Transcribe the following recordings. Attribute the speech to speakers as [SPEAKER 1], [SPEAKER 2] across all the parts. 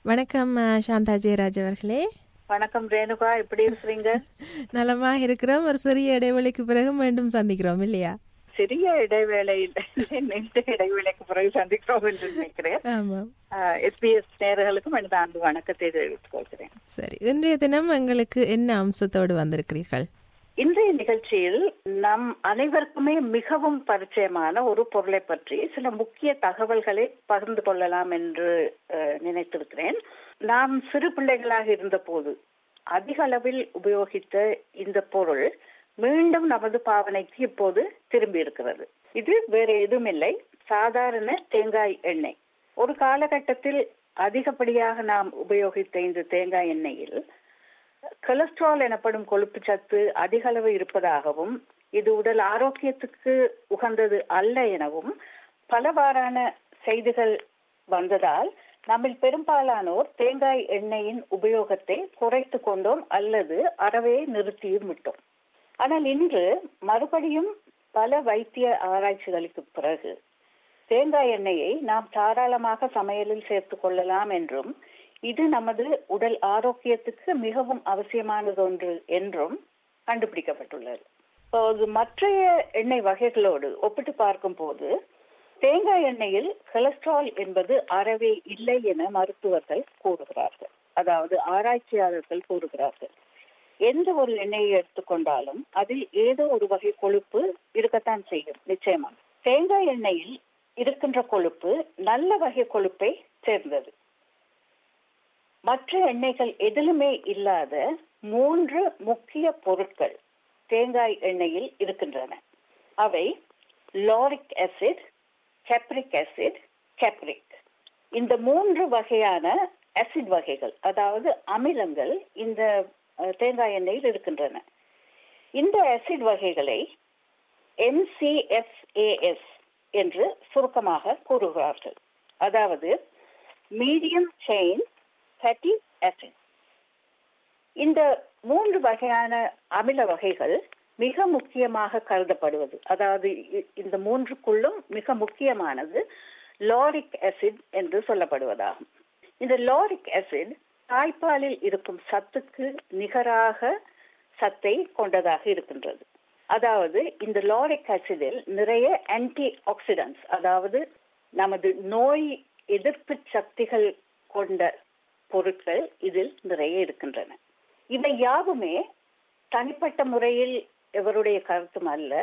[SPEAKER 1] வணக்கம் அஹ், சாந்தா ஜெயராஜ் அவர்களே
[SPEAKER 2] வணக்கம் ரேணுகா எப்படி இருக்கிறீங்க
[SPEAKER 1] நலமாக இருக்கிறோம் ஒரு சிறிய இடைவெளிக்கு பிறகு மீண்டும் சந்திக்கிறோம் இல்லையா
[SPEAKER 2] சிறிய இடைவேளை இல்லை நீண்ட இடைவேளைக்கு பிறகு சந்திக்கிறோம் என்று நினைக்கிறேன்
[SPEAKER 1] ஆமாம்
[SPEAKER 2] எஸ்பிஎஸ் நேர்களுக்கும் எனது அன்பு வணக்கத்தை தெரிவித்துக் கொள்கிறேன்
[SPEAKER 1] சரி இன்றைய தினம் எங்களுக்கு என்ன அம்சத்தோடு வந்திருக்கிறீர்கள்
[SPEAKER 2] இன்றைய நிகழ்ச்சியில் நம் அனைவருக்குமே மிகவும் பரிச்சயமான ஒரு பொருளை பற்றி சில முக்கிய தகவல்களை பகிர்ந்து கொள்ளலாம் என்று அஹ், நினைத்திருக்கிறேன் நாம் சிறு பிள்ளைகளாக இருந்தபோது அதிக அளவில் உபயோகித்த இந்த பொருள் மீண்டும் நமது பாவனைக்கு இப்போது திரும்பி இருக்கிறது இது வேற எதுவுமில்லை சாதாரண தேங்காய் எண்ணெய் ஒரு காலகட்டத்தில் அதிகப்படியாக நாம் உபயோகித்த இந்த தேங்காய் எண்ணெயில் கொலஸ்ட்ரால் எனப்படும் கொழுப்பு சத்து அதிக அளவு இருப்பதாகவும் இது உடல் ஆரோக்கியத்துக்கு உகந்தது அல்ல எனவும் பலவாறான செய்திகள் வந்ததால் நம்மில் பெரும்பாலானோர் தேங்காய் எண்ணெயின் உபயோகத்தை குறைத்து கொண்டோம் அல்லது அறவே நிறுத்தியும் விட்டோம் ஆனால் இன்று மறுபடியும் பல வைத்திய ஆராய்ச்சிகளுக்கு பிறகு தேங்காய் எண்ணெயை நாம் தாராளமாக சமையலில் சேர்த்துக் கொள்ளலாம் என்றும் இது நமது உடல் ஆரோக்கியத்துக்கு மிகவும் அவசியமானது ஒன்று என்றும் கண்டுபிடிக்கப்பட்டுள்ளது இப்போது மற்றைய எண்ணெய் வகைகளோடு ஒப்பிட்டு பார்க்கும் போது தேங்காய் எண்ணெயில் கொலஸ்ட்ரால் என்பது அறவே இல்லை என மருத்துவர்கள் கூறுகிறார்கள் அதாவது ஆராய்ச்சியாளர்கள் கூறுகிறார்கள் எந்த ஒரு எண்ணெயை எடுத்துக்கொண்டாலும் அதில் ஏதோ ஒரு வகை கொழுப்பு இருக்கத்தான் செய்யும் நிச்சயமா தேங்காய் எண்ணெயில் இருக்கின்ற கொழுப்பு நல்ல வகை கொழுப்பை சேர்ந்தது மற்ற எண்ணெய்கள் எதிலுமே இல்லாத மூன்று முக்கிய பொருட்கள் தேங்காய் எண்ணெயில் இருக்கின்றன அவை lauric acid capric acid capric இந்த மூன்று வகையான ஆசிட் வகைகள் அதாவது அமிலங்கள் இந்த அஹ், தேங்காய் எண்ணெயில் இருக்கின்றன இந்த ஆசிட் வகைகளை MCFAS என்று சுருக்கமாக கூறுகிறார்கள் அதாவது மீடியம் செயின் ஃபேட்டி ஆசிட் இந்த மூன்று வகையான அமில வகைகள் மிக முக்கியமாக கருதப்படுவது அதாவது இ- இந்த மூன்றுக்குள்ளும் மிக முக்கியமானது லாரிக் ஆசிட் என்று சொல்லப்படுவதாகும் இந்த லாரிக் ஆசிட் தாய்ப்பாலில் இருக்கும் சத்துக்கு நிகராக சத்தை கொண்டதாக இருக்கின்றது அதாவது இந்த லாரிக் ஆசிடில் நிறைய ஆன்டி ஆக்சிடென்ட்ஸ் அதாவது நமது நோய் எதிர்ப்பு சக்திகள் கொண்ட பொருட்கள் இதில் நிறைய இருக்கின்றன இவை யாவுமே தனிப்பட்ட முறையில் எவருடைய கருத்தும் அல்ல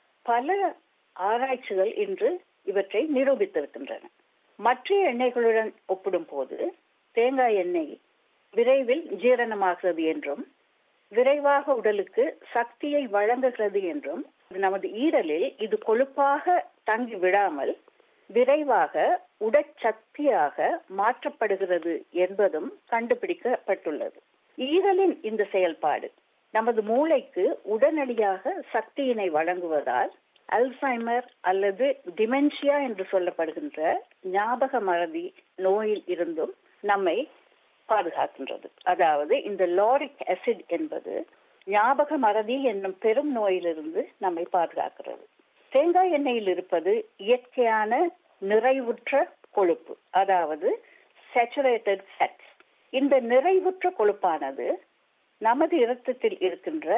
[SPEAKER 2] பல ஆராய்ச்சிகள் இன்று இவற்றை நிரூபித்திருக்கின்றன மற்ற எண்ணெய்களுடன் ஒப்பிடும்போது தேங்காய் எண்ணெய் விரைவில் ஜீரணமாகிறது என்றும் விரைவாக உடலுக்கு சக்தியை வழங்குகிறது என்றும் நமது ஈரலில் இது கொழுப்பாக தங்கி விடாமல் விரைவாக உடற்சக்தியாக மாற்றப்படுகிறது என்பதும் கண்டுபிடிக்கப்பட்டுள்ளது ஈரலின் இந்த செயல்பாடு நமது மூளைக்கு உடனடியாக சக்தியினை வழங்குவதால் அல்சைமர் அல்லது டிமென்ஷியா என்று சொல்லப்படுகின்ற ஞாபக மறதி நோயில் இருந்தும் நம்மை பாதுகாக்கின்றது அதாவது இந்த லாரிக் ஆசிட் என்பது ஞாபக மறதி என்னும் பெரும் நோயிலிருந்து நம்மை பாதுகாக்கிறது தேங்காய் எண்ணெயில் இருப்பது இயற்கையான நிறைவுற்ற கொழுப்பு அதாவது சேச்சுரேட்டட் ஃபேட்ஸ் இந்த நிறைவுற்ற கொழுப்பானது நமது இரத்தத்தில் இருக்கின்ற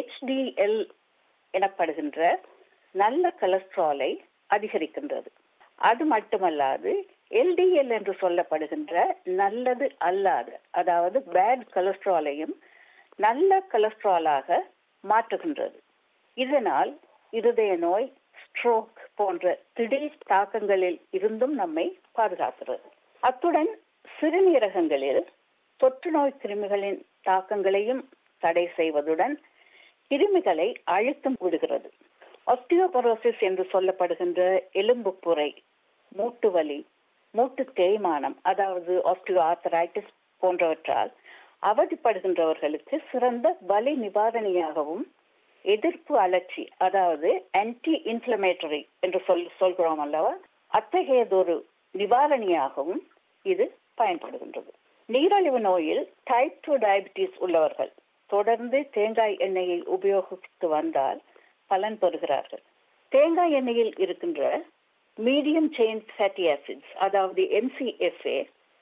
[SPEAKER 2] HDL எனப்படுகின்ற நல்ல கொலஸ்ட்ராலை அதிகரிக்கின்றது அது மட்டுமல்லாது எல்டிஎல் என்று சொல்லப்படுகின்ற நல்லது அல்லாத அதாவது பேட் கொலஸ்ட்ராலையும் நல்ல கொலஸ்ட்ராலாக மாற்றுகின்றது இதனால் இருதய நோய் ஸ்ட்ரோக் போன்ற திடீர் தாக்கங்களில் இருந்தும் நம்மை பாதுகாக்கிறது அத்துடன் சிறுநீரகங்களில் தொற்று நோய் கிருமிகளின் தாக்கங்களையும் தடை செய்வதுடன் கிருமிகளை அழுத்தம் விடுகிறது ஆஸ்டியோபரோசிஸ் என்று சொல்லப்படுகின்ற எலும்பு புரை மூட்டு வலி மூட்டு தேய்மானம் அதாவது ஆஸ்டியோ ஆர்த்தரைட்டிஸ் போன்றவற்றால் அவதிப்படுகின்றவர்களுக்கு சிறந்த வலி நிவாரணியாகவும் எதிர்ப்பு அலர்ச்சி அதாவது ஆன்டி இன்ஃபிளமேட்டரி என்று சொல் சொல்கிறோம் அல்லவா அத்தகையதொரு நிவாரணியாகவும் இது பயன்படுகின்றது நீரிழிவு நோயில் டைப் டூ டயபிட்டிஸ் உள்ளவர்கள் தொடர்ந்து தேங்காய் எண்ணெயை உபயோகித்து வந்தால் பலன் பெறுகிறார்கள் தேங்காய் எண்ணெயில் இருக்கின்ற மீடியம் செயின் ஃபேட்டி ஆசிட்ஸ் அதாவது எம்சிஎஃப்ஏ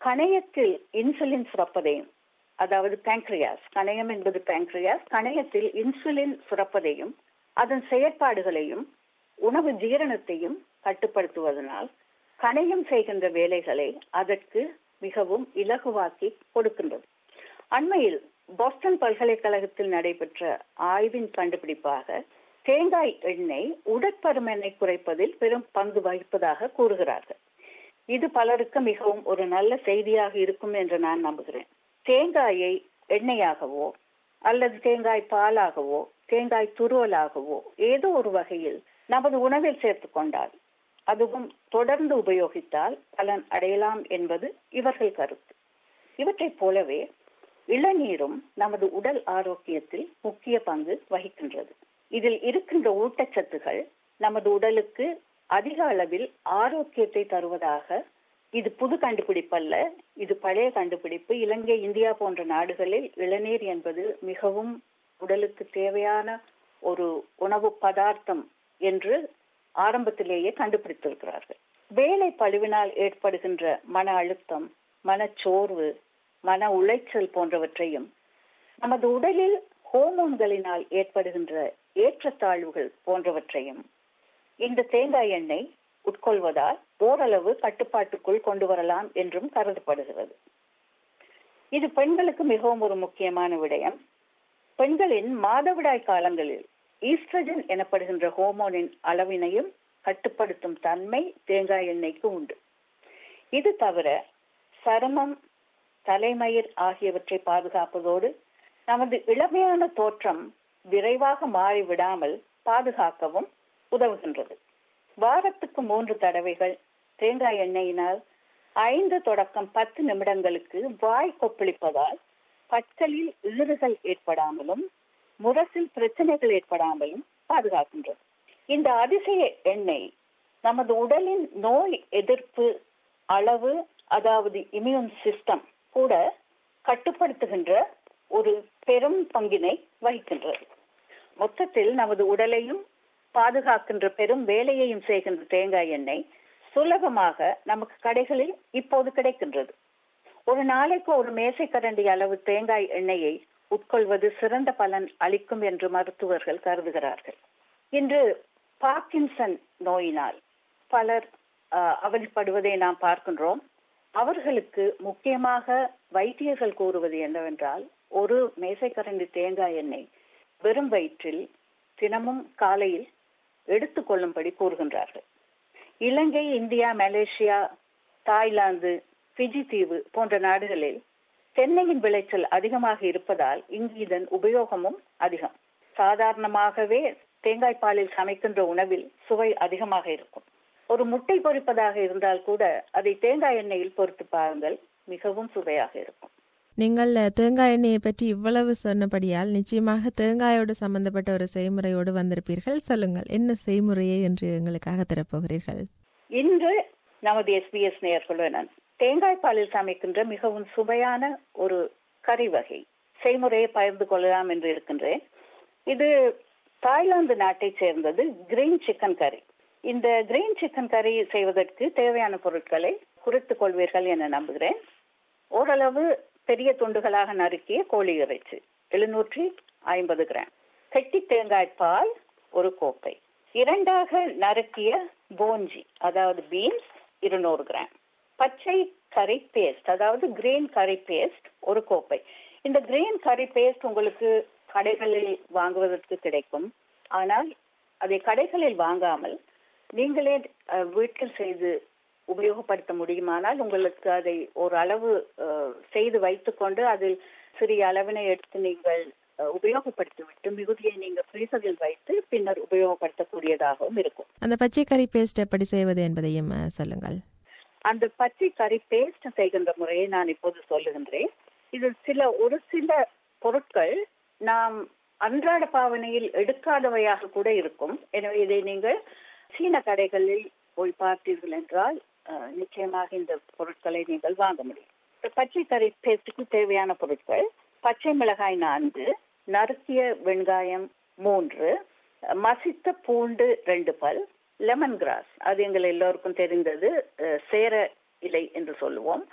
[SPEAKER 2] கணையத்தில் இன்சுலின் சுரப்பதையும் அதாவது பேங்க்ரியாஸ் கணையம் என்பது பேங்க்ரியாஸ் கணையத்தில் இன்சுலின் சுரப்பதையும் அதன் செயற்பாடுகளையும் உணவு ஜீரணத்தையும் கட்டுப்படுத்துவதனால் கணையம் செய்கின்ற வேலைகளை அதற்கு மிகவும் இலகுவாக்கி கொடுக்கின்றது அண்மையில் பாஸ்டன் பல்கலைக்கழகத்தில் நடைபெற்ற ஆய்வின் கண்டுபிடிப்பாக தேங்காய் எண்ணெய் உடற்பருமனை குறைப்பதில் பெரும் பங்கு வகிப்பதாக கூறுகிறார்கள் இது பலருக்கு மிகவும் ஒரு நல்ல செய்தியாக இருக்கும் என்று நான் நம்புகிறேன் தேங்காயை எண்ணெயாகவோ அல்லது தேங்காய் பாலாகவோ தேங்காய் துருவலாகவோ ஏதோ ஒரு வகையில் நமது உணவில் சேர்த்து கொண்டால் அதுவும் தொடர்ந்து உபயோகித்தால் பலன் அடையலாம் என்பது இவர்கள் கருத்து இவற்றைப் போலவே இளநீரும் நமது உடல் ஆரோக்கியத்தில் முக்கிய பங்கு வகிக்கின்றது இதில் இருக்கின்ற ஊட்டச்சத்துகள் நமது உடலுக்கு அதிக அளவில் ஆரோக்கியத்தை தருவதாக இது புது கண்டுபிடிப்பல்ல இது பழைய கண்டுபிடிப்பு இலங்கை இந்தியா போன்ற நாடுகளில் இளநீர் என்பது மிகவும் உடலுக்கு தேவையான ஒரு உணவு பதார்த்தம் என்று ஆரம்பத்திலேயே கண்டுபிடித்திருக்கிறார்கள் வேலை பழுவினால் ஏற்படுகின்ற மன அழுத்தம் மனச்சோர்வு மன உளைச்சல் போன்றவற்றையும் நமது உடலில் ஹோமோன்களினால் ஏற்படுகின்ற ஏற்றத்தாழ்வுகள் போன்றவற்றையும் இந்த தேங்காய் எண்ணெய் உட்கொள்வதால் ஓரளவு கட்டுப்பாட்டுக்குள் கொண்டு வரலாம் என்றும் கருதப்படுகிறது இது பெண்களுக்கு மிகவும் ஒரு முக்கியமான விடயம் பெண்களின் மாதவிடாய் காலங்களில் ஈஸ்ட்ரஜன் எனப்படுகின்ற ஹோமோனின் அளவினையும் கட்டுப்படுத்தும் தன்மை தேங்காய் எண்ணெய்க்கு உண்டு இது தவிர சருமம் தலைமயிர் ஆகியவற்றை பாதுகாப்பதோடு நமது இளமையான தோற்றம் விரைவாக மாறிவிடாமல் பாதுகாக்கவும் உதவுகின்றது வாரத்துக்கு மூன்று தடவைகள் தேங்காய் எண்ணெயினால் ஐந்து தொடக்கம் பத்து நிமிடங்களுக்கு வாய் கொப்பளிப்பதால் பற்களில் ஈறுகள் ஏற்படாமலும் முரசில் பிரச்சனைகள் ஏற்படாமலும் பாதுகாக்கின்றது இந்த அதிசய எண்ணெய் நமது உடலின் நோய் எதிர்ப்பு அளவு அதாவது இம்யூன் சிஸ்டம் கூட கட்டுப்படுத்துகின்ற ஒரு பெரும் பங்கினை வகிக்கின்றது மொத்தத்தில் நமது உடலையும் பாதுகாக்கின்ற பெரும் வேலையையும் செய்கின்ற தேங்காய் எண்ணெய் சுலபமாக நமக்கு கடைகளில் இப்போது கிடைக்கின்றது ஒரு நாளைக்கு ஒரு மேசைக்கரண்டி அளவு தேங்காய் எண்ணெயை உட்கொள்வது சிறந்த பலன் அளிக்கும் என்று மருத்துவர்கள் கருதுகிறார்கள் இன்று பார்க்கின்சன் நோயினால் பலர் அவதிப்படுவதை நாம் பார்க்கின்றோம் அவர்களுக்கு முக்கியமாக வைத்தியர்கள் கூறுவது என்னவென்றால் ஒரு மேசைக்கரண்டி தேங்காய் எண்ணெய் வெறும் வயிற்றில் தினமும் காலையில் எடுத்துக்கொள்ளும்படி கூறுகின்றார்கள் Ilangai India Malaysia Thailand Fiji தீவு போன்ற நாடுகளில் தென்னையின் விளைச்சல் அதிகமாக இருப்பதால் இங்கு இதன் உபயோகமும் அதிகம் சாதாரணமாகவே தேங்காய் பாலில் சமைக்கின்ற உணவில் சுவை அதிகமாக இருக்கும் ஒரு முட்டை பொரிப்பதாக இருந்தால் கூட அதை தேங்காய் எண்ணெயில் பொறுத்து பாருங்கள் மிகவும் சுவையாக இருக்கும்
[SPEAKER 1] நீங்கள் தேங்காய் எண்ணெயை பற்றி இவ்வளவு சொன்னபடியால் நிச்சயமாக தேங்காயோடு சம்பந்தப்பட்ட ஒரு செய்முறையோடு வந்திருப்பீர்கள் சொல்லுங்கள் என்ன செய்முறையை என்று எங்களுக்காக தரப்போகிறீர்கள்
[SPEAKER 2] இன்று நமது எஸ்பிஎஸ் நேயர்களுடன் தேங்காய் பாலில் சமைக்கின்ற மிகவும் சுவையான ஒரு கறி வகை செய்முறையை பகிர்ந்து கொள்ளலாம் என்று இருக்கின்றேன் இது தாய்லாந்து நாட்டை சேர்ந்தது கிரீன் சிக்கன் கறி இந்த கிரீன் சிக்கன் கறி செய்வதற்கு தேவையான பொருட்களை குறித்துக் கொள்வீர்கள் என நம்புகிறேன் ஓரளவு பெரிய துண்டுகளாக நறுக்கிய கோழி இறைச்சி எழுநூற்றி ஐம்பது கிராம் கெட்டி தேங்காய் பால் ஒரு கோப்பை இரண்டாக நறுக்கிய போஞ்சி அதாவது பீன்ஸ் இருநூறு கிராம் பச்சை கறி பேஸ்ட் அதாவது கிரீன் கறி பேஸ்ட் ஒரு கோப்பை இந்த கிரீன் கறி பேஸ்ட் உங்களுக்கு கடைகளில் வாங்குவதற்கு கிடைக்கும் ஆனால் அதை கடைகளில் வாங்காமல் நீங்களே வீட்டில் செய்து உபயோகப்படுத்த முடியுமானால் உங்களுக்கு அதை ஒரு அளவு செய்து வைத்துக்கொண்டு அதில் சிறிய அளவினை எடுத்து நீங்கள் உபயோகப்படுத்திவிட்டு மிகுதியை நீங்க ஃப்ரீசரில் வைத்து பின்னர் உபயோகப்படுத்தக்கூடியதாகவும் இருக்கும்
[SPEAKER 1] அந்த பச்சை கறி பேஸ்ட் எப்படி செய்வது என்பதையும் சொல்லுங்கள்
[SPEAKER 2] அந்த பச்சை கறி பேஸ்ட் செய்கின்ற முறையை நான் இப்போது சொல்லுகின்றேன் இது சில ஒரு சில பொருட்கள் நாம் அன்றாட பாவனையில் எடுக்காதவையாக கூட இருக்கும் எனவே இதை நீங்கள் சீன கடைகளில் போய் பார்த்தீர்கள் என்றால் நிச்சயமாக இந்த பொருட்களை நீங்கள் வாங்க முடியும் பச்சை கறி பேஸ்டுக்கு தேவையான பொருட்கள் பச்சை மிளகாய் நான்கு நறுக்கிய வெங்காயம் மூன்று மசித்த பூண்டு ரெண்டு பல் லெமன் கிராஸ் அது எங்கள் எல்லோருக்கும் தெரிந்தது சேர இலை என்று சொல்லுவோம்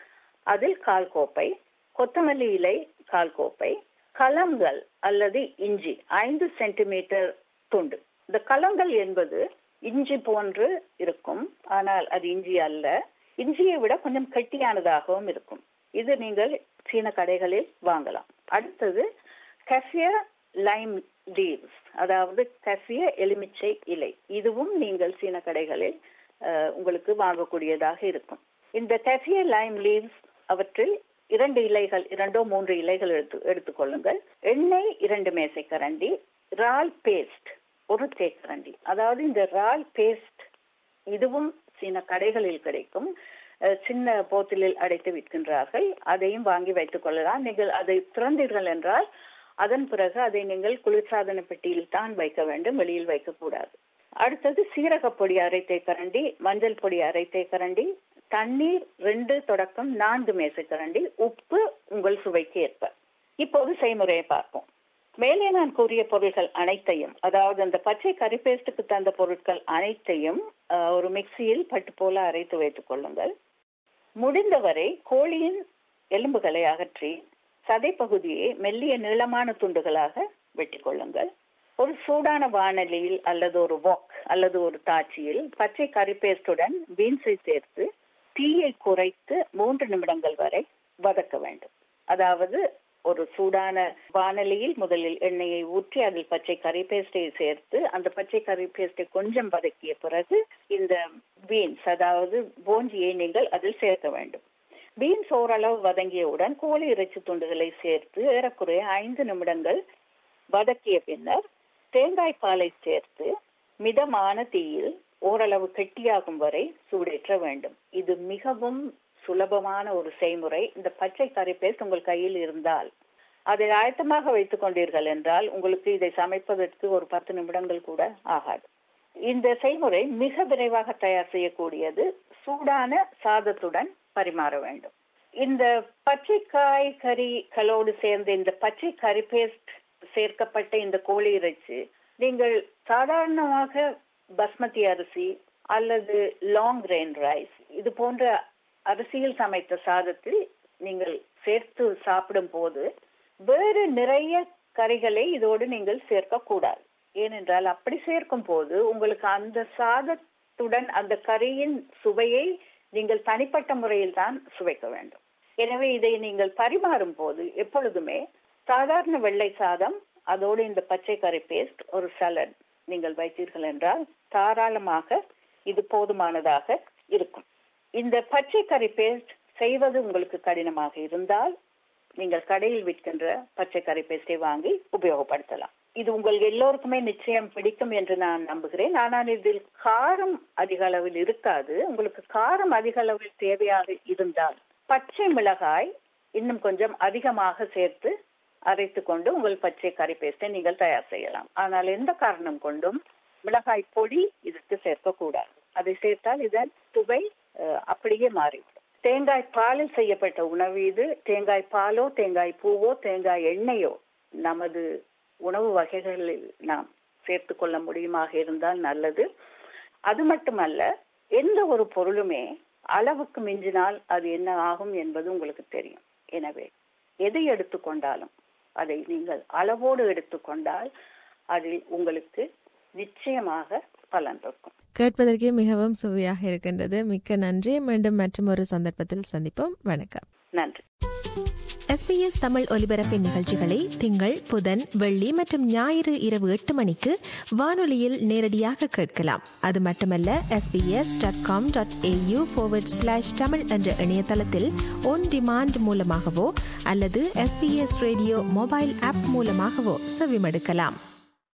[SPEAKER 2] அதில் கால் கோப்பை கொத்தமல்லி இலை கால் கோப்பை கலங்கள் அல்லது இஞ்சி ஐந்து சென்டிமீட்டர் துண்டு இந்த கலங்கள் என்பது இஞ்சி போன்று இருக்கும் ஆனால் அது இஞ்சி அல்ல இஞ்சியை விட கொஞ்சம் கெட்டியானதாகவும் இருக்கும் இது நீங்கள் சீன கடைகளில் வாங்கலாம் அடுத்தது கஃபிய லைம் லீவ்ஸ் அதாவது கஃபிய எலுமிச்சை இலை இதுவும் நீங்கள் சீன கடைகளில் உங்களுக்கு வாங்கக்கூடியதாக இருக்கும் இந்த கஃபிய லைம் லீவ்ஸ் அவற்றில் இரண்டு இலைகள் இரண்டோ மூன்று இலைகள் எடுத்து எடுத்துக்கொள்ளுங்கள் எண்ணெய் இரண்டு மேசை கரண்டி ரால் பேஸ்ட் ஒரு தேக்கரண்டி அதாவது இந்த ரால் பேஸ்ட் இதுவும் சீன கடைகளில் கிடைக்கும் சின்ன போத்திலில் அடைத்து விற்கின்றார்கள் அதையும் வாங்கி வைத்துக் கொள்ளலாம் நீங்கள் அதை திறந்தீர்கள் என்றால் அதன் பிறகு அதை நீங்கள் குளிர்சாதன பெட்டியில் தான் வைக்க வேண்டும் வெளியில் வைக்கக்கூடாது அடுத்தது சீரகப்பொடி அரை தேக்கரண்டி மஞ்சள் பொடி அரை தேக்கரண்டி தண்ணீர் ரெண்டு தொடக்கம் நான்கு மேசைக்கரண்டி உப்பு உங்கள் சுவைக்கு ஏற்ப இப்போது செய்முறையை பார்ப்போம் மேலே நான் கூறிய பொருட்கள் அனைத்தையும் அதாவது அந்த பச்சை கறி பேஸ்டுக்கு தந்த பொருட்கள் அனைத்தையும் ஒரு மிக்சியில் பட்டு போல அரைத்து வைத்துக் கொள்ளுங்கள் முடிந்தவரை கோழியின் எலும்புகளை அகற்றி சதை பகுதியை மெல்லிய நீளமான துண்டுகளாக வெட்டி கொள்ளுங்கள் ஒரு சூடான வானலியில் அல்லது ஒரு வாக் அல்லது ஒரு தாச்சியில் பச்சை கறி பேஸ்டுடன் பீன்ஸை சேர்த்து தீயை குறைத்து மூன்று நிமிடங்கள் வரை வதக்க வேண்டும் அதாவது ஒரு சூடான வானலியில் முதலில் எண்ணெயை ஊற்றி அதில் பச்சை கறி பேஸ்டை சேர்த்து அந்த பச்சை கறி பேஸ்டை கொஞ்சம் வதக்கிய பிறகு இந்த பீன்ஸ் அதாவது போஞ்சியை நீங்கள் அதில் சேர்க்க வேண்டும் பீன்ஸ் ஓரளவு வதங்கியவுடன் கோழி இறைச்சி துண்டுகளை சேர்த்து ஏறக்குறைய ஐந்து நிமிடங்கள் வதக்கிய பின்னர் தேங்காய் பாலை சேர்த்து மிதமான தீயில் ஓரளவு கெட்டியாகும் வரை சூடேற்ற வேண்டும் இது மிகவும் சுலபமான ஒரு செய்முறை இந்த பச்சை கறி பேஸ்ட் உங்கள் கையில் இருந்தால் அதை ஆயத்தமாக வைத்துக் கொண்டீர்கள் என்றால் உங்களுக்கு இதை சமைப்பதற்கு ஒரு பத்து நிமிடங்கள் கூட ஆகாது இந்த செய்முறை மிக விரைவாக தயார் செய்யக்கூடியது சூடான சாதத்துடன் பரிமாற வேண்டும் இந்த பச்சை காய்கறிகளோடு சேர்ந்த இந்த பச்சை கறி பேஸ்ட் சேர்க்கப்பட்ட இந்த கோழி இறைச்சி நீங்கள் சாதாரணமாக பஸ்மதி அரிசி அல்லது லாங் கிரெயின் ரைஸ் இது போன்ற அரிசியில் சமைத்த சாதத்தில் நீங்கள் சேர்த்து சாப்பிடும் போது வேறு நிறைய கறிகளை இதோடு நீங்கள் சேர்க்க கூடாது ஏனென்றால் அப்படி சேர்க்கும் போது உங்களுக்கு அந்த சாதத்துடன் அந்த கறியின் சுவையை நீங்கள் தனிப்பட்ட முறையில் தான் சுவைக்க வேண்டும் எனவே இதை நீங்கள் பரிமாறும் போது எப்பொழுதுமே சாதாரண வெள்ளை சாதம் அதோடு இந்த பச்சை கறி பேஸ்ட் ஒரு சலட் நீங்கள் வைத்தீர்கள் என்றால் தாராளமாக இது போதுமானதாக இருக்கும் இந்த பச்சை கறி பேஸ்ட் செய்வது உங்களுக்கு கடினமாக இருந்தால் நீங்கள் கடையில் விற்கின்ற பச்சை கறி பேஸ்டை வாங்கி உபயோகப்படுத்தலாம் இது உங்கள் எல்லோருக்குமே நிச்சயம் பிடிக்கும் என்று நான் நம்புகிறேன் ஆனால் இதில் காரம் அதிக அளவில் இருக்காது உங்களுக்கு காரம் அதிக அளவில் தேவையாக இருந்தால் பச்சை மிளகாய் இன்னும் கொஞ்சம் அதிகமாக சேர்த்து அரைத்து கொண்டு உங்கள் பச்சை கறி பேஸ்டை நீங்கள் தயார் செய்யலாம் ஆனால் எந்த காரணம் கொண்டும் மிளகாய் பொடி இதற்கு சேர்க்கக்கூடாது அதை சேர்த்தால் இதன் சுவை அப்படியே மாறிவிடும் தேங்காய் பாலில் செய்யப்பட்ட உணவு இது தேங்காய் பாலோ தேங்காய் பூவோ தேங்காய் எண்ணெயோ நமது உணவு வகைகளில் நாம் சேர்த்து கொள்ள முடியுமாக இருந்தால் நல்லது அது மட்டுமல்ல எந்த ஒரு பொருளுமே அளவுக்கு மிஞ்சினால் அது என்ன ஆகும் என்பது உங்களுக்கு தெரியும் எனவே எதை எடுத்துக்கொண்டாலும் அதை நீங்கள் அளவோடு எடுத்துக்கொண்டால் அதில் உங்களுக்கு நிச்சயமாக பலன் இருக்கும்
[SPEAKER 1] கேட்பதற்கே மிகவும் சுவையாக இருக்கின்றது மிக்க நன்றி மீண்டும் மற்றும் ஒரு சந்தர்ப்பத்தில் சந்திப்போம் வணக்கம்
[SPEAKER 2] நன்றி
[SPEAKER 3] எஸ்பிஎஸ் தமிழ் ஒலிபரப்பின் நிகழ்ச்சிகளை திங்கள் புதன் வெள்ளி மற்றும் ஞாயிறு இரவு எட்டு மணிக்கு வானொலியில் நேரடியாக கேட்கலாம் அது மட்டுமல்ல SBS dot com dot AU forward slash Tamil என்ற இணையதளத்தில் ஒன் டிமாண்ட் மூலமாகவோ அல்லது எஸ்பிஎஸ் ரேடியோ மொபைல் ஆப் மூலமாகவோ செவிமடுக்கலாம்